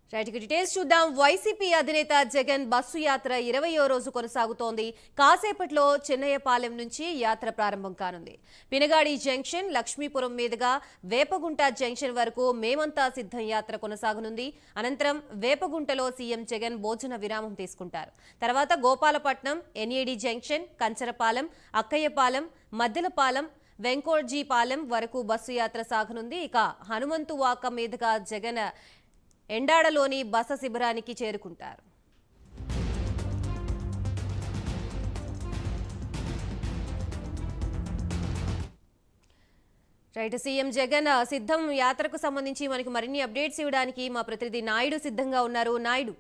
right ఇక details చూద్దాం YCP అధినేత జగన్ బస్సు యాత్ర ఇరవయో రోజు కొనసాగుతోంది కాసేపట్లో చెన్నయ్యపాలెం నుంచి యాత్ర ప్రారంభం కానుంది పినగాడి జంక్షన్ లక్ష్మీపురం మీదుగా వేపగుంట జంక్షన్ వరకు మేమంతా సిద్ధం యాత్ర కొనసాగనుంది అనంతరం వేపగుంటలో సీఎం జగన్ భోజన విరామం తీసుకుంటారు తర్వాత గోపాలపట్నం ఎన్ఏడి జంక్షన్ కంచరపాలెం అక్కయ్యపాలెం మద్దెలపాలెం వెంకోజీపాలెం వరకు బస్సు యాత్ర సాగనుంది ఇక హనుమంతు వాక మీదుగా జగన్ ఎండాడలోని బస శిబిరానికి చేరుకుంటారు రైట్ సీఎం జగన్ ఆ, సిద్ధం యాత్రకు సంబంధించి మనకి మరిన్ని అప్డేట్స్ ఇవ్వడానికి మా ప్రతినిధి నాయుడు సిద్ధంగా ఉన్నారు నాయుడు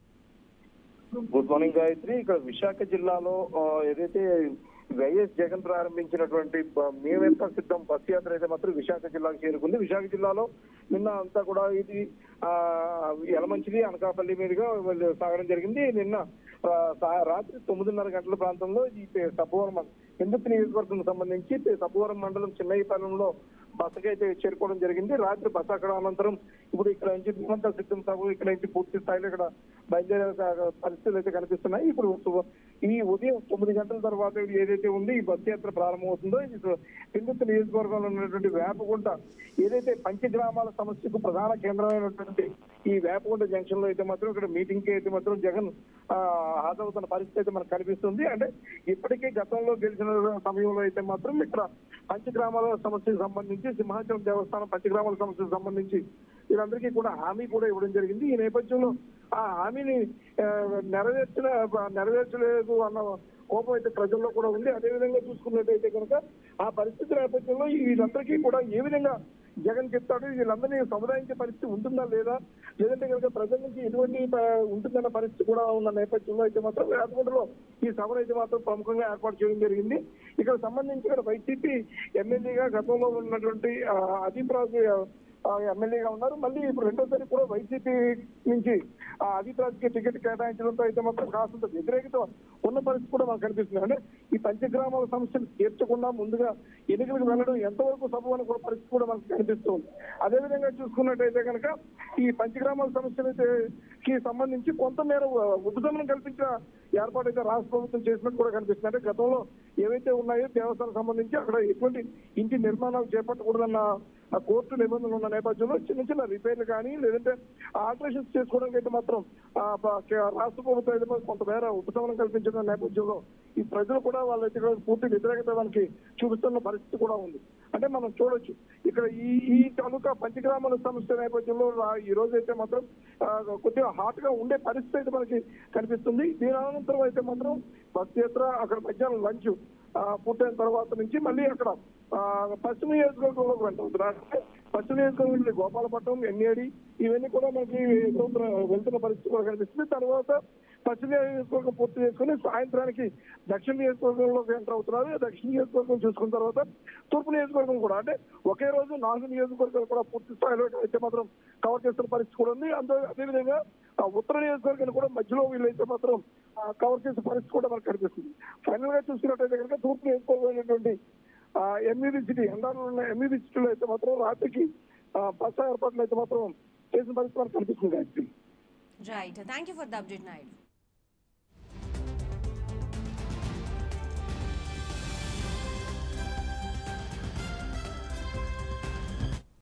గుడ్ మార్నింగ్ గాయత్రి ఇక్కడ విశాఖ జిల్లాలో ఆ, ఏదైతే వైఎస్ జగన్ ప్రారంభించినటువంటి బ- మేమెంత సిద్ధం బస్ యాత్ర అయితే మాత్రం విశాఖ జిల్లాకు చేరుకుంది విశాఖ జిల్లాలో నిన్న అంతా కూడా ఇది ఆ యలమంచిలి అనకాపల్లి మీదుగా వాళ్ళు సాగడం జరిగింది నిన్న ఆ, సా- రాత్రి తొమ్మిదిన్నర గంటల ప్రాంతంలో ఈ పే- సబ్బవరం హిందుత్ నియోజకవర్గం సంబంధించి పే- సబ్బవరం మండలం చిన్నయ్యపాలెంలో బసకి అయితే చేరుకోవడం జరిగింది రాత్రి బస అక్కడ అనంతరం ఇప్పుడు ఇక్కడ నుంచి మేమంతా సిద్ధం సభ ఇక్కడ నుంచి పూర్తి స్థాయిలో ఇక్కడ బయలుదేరే క- పరిస్థితులు అయితే కనిపిస్తున్నాయి ఇప్పుడు సు- ఈ ఉదయం తొమ్మిది గంటల తర్వాత ఇది ఏదైతే ఉంది ఈ బస్ యాత్ర ప్రారంభమవుతుందో ఇది సు- హిందుత్ నియోజకవర్గంలో ఉన్నటువంటి వేపగుంట ఏదైతే పంచగ్రామాల సమస్యకు ప్రధాన కేంద్రమైనటువంటి ఈ వేపగుంట జంక్షన్ లో అయితే మాత్రం ఇక్కడ మీటింగ్ కి అయితే మాత్రం జగన్ ఆ, హాజరవుతున్న పరిస్థితి అయితే మనకు కనిపిస్తుంది అంటే ఇప్పటికే గతంలో గెలిచిన సమయంలో అయితే మాత్రం ఇక్కడ పంచగ్రామాల సమస్యకు సంబంధించి సింహాచలం దేవస్థానం పంచగ్రామాల సమస్యకు సంబంధించి వీళ్ళందరికీ కూడా హామీ కూడా ఇవ్వడం జరిగింది ఈ నేపథ్యంలో ఆ హామీని ఆ, నెరవేర్చిన నెరవేర్చలేదు అన్న కోపం అయితే ప్రజల్లో కూడా ఉంది అదే విధంగా చూసుకున్నట్టయితే కనుక ఆ పరిస్థితి నేపథ్యంలో ఈ వీళ్ళందరికీ కూడా ఏ విధంగా జగన్ చెప్తాడు వీళ్ళందరినీ సముదాయించే పరిస్థితి ఉంటుందా లేదా లేదంటే కనుక ప్రజల నుంచి ఎటువంటి ప- ఉంటుందన్న పరిస్థితి కూడా ఉన్న నేపథ్యంలో అయితే మాత్రం వేదకొండలో ఈ సభను అయితే మాత్రం ప్రముఖంగా ఏర్పాటు చేయడం జరిగింది ఇక్కడ సంబంధించి ఇక్కడ వైసీపీ ఎమ్మెల్యేగా గతంలో ఉన్నటువంటి ఆ, అదీప్ రాజు ఆ, ఎమ్మెల్యేగా ఉన్నారు మళ్ళీ ఇప్పుడు రెండోసారి కూడా వైసీపీ నుంచి ఆ అదీప్ రాజుకి టికెట్ కేటాయించడంతో అయితే మాత్రం కాస్తంత వ్యతిరేకత ఉన్న పరిస్థితి కూడా మనకు కనిపిస్తుంది అంటే ఈ పంచగ్రామాల సమస్యలు తీర్చకుండా ముందుగా ఎన్నికలకు వెళ్ళడం ఎంతవరకు సభ కూడా పరిస్థితి కూడా మనకు కనిపిస్తుంది అదేవిధంగా చూసుకున్నట్టయితే కనుక ఈ పంచగ్రామాల సమస్యలైతే కి సంబంధించి కొంతమేర ఉపశమనం కల్పించిన ఏర్పాటు అయితే రాష్ట్ర ప్రభుత్వం చేసినట్టు కూడా కనిపిస్తుంది అంటే గతంలో ఏవైతే ఉన్నాయో దేవస్థానం సంబంధించి అక్కడ ఎటువంటి ఇంటి నిర్మాణాలు చేపట్టకూడదన్న ఆ కోర్టు నిబంధనలు ఉన్న నేపథ్యంలో చిన్న చిన్న రిపేర్లు కానీ లేదంటే ఆల్టరేషన్స్ చేసుకోవడానికి అయితే మాత్రం ఆ, ప- కే- రాష్ట్ర ప్రభుత్వం అయితే మాత్రం కొంతమేర ఉపశమనం కల్పించిన నేపథ్యంలో ఈ ప్రజలు కూడా వాళ్ళైతే కూడా పూర్తి వ్యతిరేకత మనకి చూపిస్తున్న పరిస్థితి కూడా ఉంది అంటే మనం చూడొచ్చు ఇక్కడ ఈ ఈ తాలూకా పంచగ్రామాల సమస్య నేపథ్యంలో రా- ఈ రోజు అయితే మాత్రం ఆ, కొద్దిగా హాట్ గా ఉండే పరిస్థితి అయితే మనకి కనిపిస్తుంది దీని అనంతరం అయితే మాత్రం బస్ యాత్ర అక్కడ మధ్యాహ్నం లంచ్ పూర్తయిన తర్వాత నుంచి మళ్ళీ అక్కడ ఆ, పశ్చిమ నియోజకవర్గంలోకి వెళ్తున్నారు పశ్చిమ నియోజకవర్గం నుండి గోపాలపట్నం ఎన్ఏడి ఇవన్నీ కూడా మనకి ఎదురవుతున్న వెళ్తున్న పరిస్థితి కూడా కనిపిస్తుంది తర్వాత పశ్చిమ నియోజకవర్గం పూర్తి చేసుకుని సాయంత్రానికి దక్షిణ నియోజకవర్గంలోకి ఎంటర్ అవుతున్నారు దక్షిణ నియోజకవర్గం చూసుకున్న తర్వాత తూర్పు నియోజకవర్గం కూడా అంటే ఒకే రోజు నాలుగు నియోజకవర్గాలు కూడా పూర్తి స్థాయిలో అయితే మాత్రం కవర్ చేస్తున్న పరిస్థితి కూడా ఉంది అంతే అదేవిధంగా ఆ ఉత్తర నియోజకవర్గాన్ని కూడా మధ్యలో వీళ్ళైతే మాత్రం ఆ, కవర్ చేసే పరిస్థితి కూడా మనకు కనిపిస్తుంది ఫైనల్ గా చూసుకున్నట్టయితే కనుక తూర్పు నియోజకవర్గమైనటువంటి ఎంఈబీ సిటీ ఎండాలో ఉన్న ఎంఈబీ సిటీలో అయితే మాత్రం రాత్రికి ఆ, బస్సు ఏర్పాట్లు అయితే మాత్రం చేసిన పరిస్థితి మనకు కనిపిస్తుంది actually right thank you for the update Naidu